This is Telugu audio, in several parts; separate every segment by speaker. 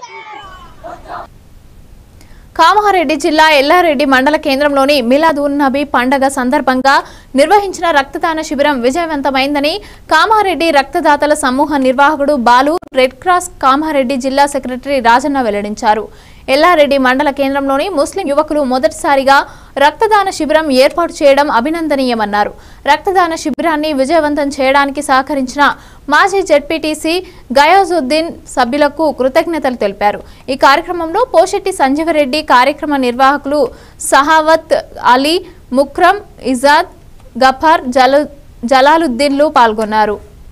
Speaker 1: కామారెడ్డి జిల్లా ఎల్లారెడ్డి మండల కేంద్రంలోని మిలాద్ ఉన్ నబీ పండగ సందర్భంగా నిర్వహించిన రక్తదాన శిబిరం విజయవంతమైందని కామారెడ్డి రక్తదాతల సమూహ నిర్వాహకుడు బాలు రెడ్ క్రాస్ కామారెడ్డి జిల్లా సెక్రటరీ రాజన్న వెల్లడించారు ఎల్లారెడ్డి మండల కేంద్రంలోని ముస్లిం యువకులు మొదటిసారిగా రక్తదాన శిబిరం ఏర్పాటు చేయడం అభినందనీయమన్నారు రక్తదాన శిబిరాన్ని విజయవంతం చేయడానికి సహకరించిన మాజీ జెడ్పీటీసీ గయాజుద్దీన్ సభ్యులకు కృతజ్ఞతలు తెలిపారు ఈ కార్యక్రమంలో పోషెట్టి సంజీవరెడ్డి కార్యక్రమ నిర్వాహకులు సహావత్ అలీ ముక్రమ్ ఇజాద్ గఫార్ జలు జలాలుద్దీన్లు పాల్గొన్నారు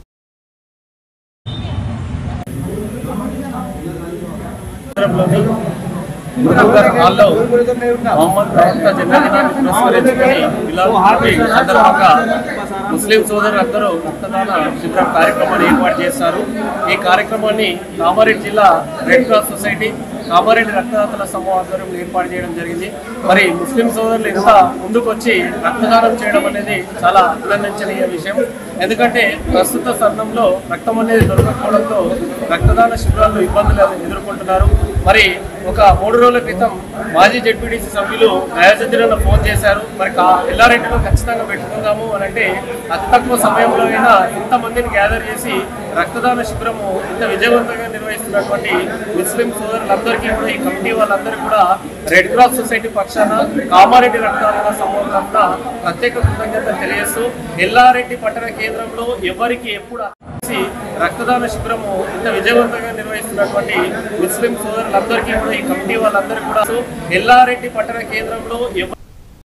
Speaker 2: కేంద్రంలోని మునవ్వర్ హాల్లో మొహమ్మద్ ప్రవక్త జన్మదినాన్ని పురస్కరించుకొని మిలాద్ నబీ సందర్భంగా ముస్లిం సోదరులందరూ రక్తదాన శిబిరం కార్యక్రమాన్ని ఏర్పాటు చేస్తారు ఈ కార్యక్రమాన్ని కామారెడ్డి జిల్లా రెడ్ క్రాస్ సొసైటీ కామారెడ్డి రక్తదాతల సమూహ ఆధ్వర్యంలో ఏర్పాటు చేయడం జరిగింది మరి ముస్లిం సోదరులు ఇంత ముందుకొచ్చి రక్తదానం చేయడం అనేది చాలా అభినందించనీయ విషయం ఎందుకంటే ప్రస్తుత తరుణంలో రక్తం అనేది దొరకకపోవడంతో రక్తదాన శిబిరాల్లో ఇబ్బందులు ఎదుర్కొంటున్నారు మరి ఒక మూడు రోజుల క్రితం మాజీ జడ్పీటీసీ సభ్యులు నయాజుద్దీన్ ఫోన్ చేశారు మరి కా- ఎల్లారెడ్డిలో ఖచ్చితంగా పెట్టుకుందాము అని అంటే అతి తక్కువ సమయంలో అయినా ఇంతమందిని గ్యాదర్ చేసి రక్తదాన శిబిరము ఇంత విజయవంతంగా నిర్వహిస్తున్నటువంటి ముస్లిం సోదరులందరికీ కూడా ఈ కమిటీ వాళ్ళందరికీ కూడా రెడ్ క్రాస్ సొసైటీ పక్షాన కామారెడ్డి రక్తదాన సమూహం తరఫున ప్రత్యేక కృతజ్ఞతలు తెలియజేస్తూ ఎల్లారెడ్డి పట్టణ కేంద్రంలో ఎవరికి ఎప్పుడు చేసి రక్తదాన శిబిరము ఇంత విజయవంతంగా నిర్వహిస్తున్నటువంటి ముస్లిం సోదరులందరికీ కూడా ఈ కమిటీ వాళ్ళందరికీ కూడా ఎల్లారెడ్డి పట్టణ కేంద్రంలో ఎవరు